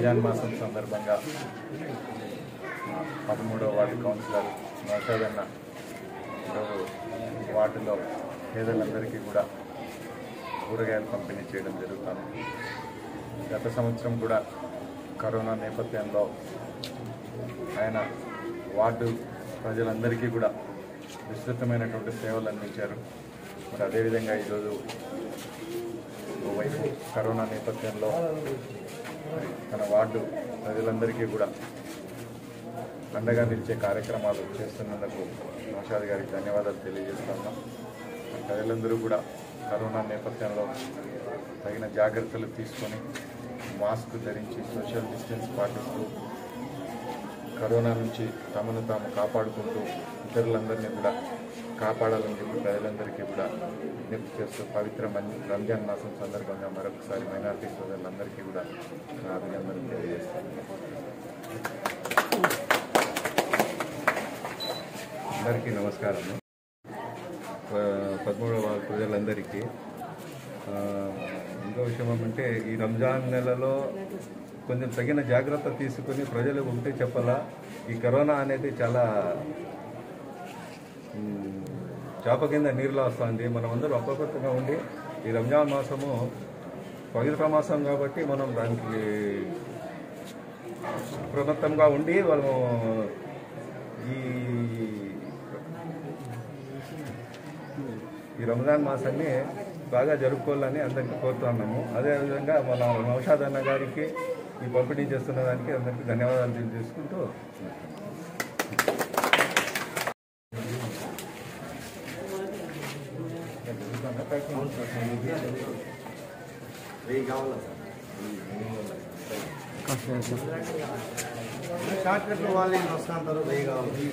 రంజాన్ మాసం సందర్భంగా పదమూడవ వార్డు కౌన్సిలర్ నౌషాద్ అన్న ఈరోజు వార్డులో పేదలందరికీ కూడా కూరగాయలు పంపిణీ చేయడం జరుగుతాను గత సంవత్సరం కూడా కరోనా నేపథ్యంలో ఆయన వార్డు ప్రజలందరికీ కూడా విస్తృతమైనటువంటి సేవలు అందించారు మరి అదేవిధంగా ఈరోజు ఓవైపు కరోనా నేపథ్యంలో మరి తన వార్డు ప్రజలందరికీ కూడా అండగా నిలిచే కార్యక్రమాలు చేస్తున్నందుకు నౌషాద్ గారికి ధన్యవాదాలు తెలియజేస్తున్నాం మరి ప్రజలందరూ కూడా కరోనా నేపథ్యంలో తగిన జాగ్రత్తలు తీసుకొని మాస్క్ ధరించి సోషల్ డిస్టెన్స్ పాటిస్తూ కరోనా నుంచి తమను తాము కాపాడుకుంటూ ఇతరులందరినీ కూడా కాపాడాలని చెప్పి ప్రజలందరికీ కూడా విజ్ఞప్తి చేస్తూ పవిత్ర మన్- రంజాన్ మాసం సందర్భంగా మరొకసారి మైనార్టీ సోదరులందరికీ కూడా నా అభినందనలు తెలియజేస్తాను అందరికీ నమస్కారం పదమూడవ వార్డు ప్రజలందరికీ ఆ, ఇంకో విషయం ఏమంటే ఈ రంజాన్ నెలలో కొంచెం తగిన జాగ్రత్త తీసుకుని ప్రజలు ఉంటే చెప్పాలా ఈ కరోనా అనేది చాలా మ్, చేప కింద నీరులో వస్తుంది మనం అందరూ అప్రమత్తంగా ఉండి ఈ రంజాన్ మాసము పవిత్ర మాసం కాబట్టి మనం దానికి అప్రమత్తంగా ఉండి మనము ఈ ఈ రంజాన్ మాసాన్ని బాగా జరుపుకోవాలని అందరికీ కోరుతున్నాము అదేవిధంగా మన నౌషాద్ అన్న గారికి ఈ పంపిణీ చేస్తున్న దానికి అందరికీ ధన్యవాదాలు తెలియజేసుకుంటూ షార్ట్ కట్లు వాళ్ళు వస్తా అంటారు వెయ్యి కావాలి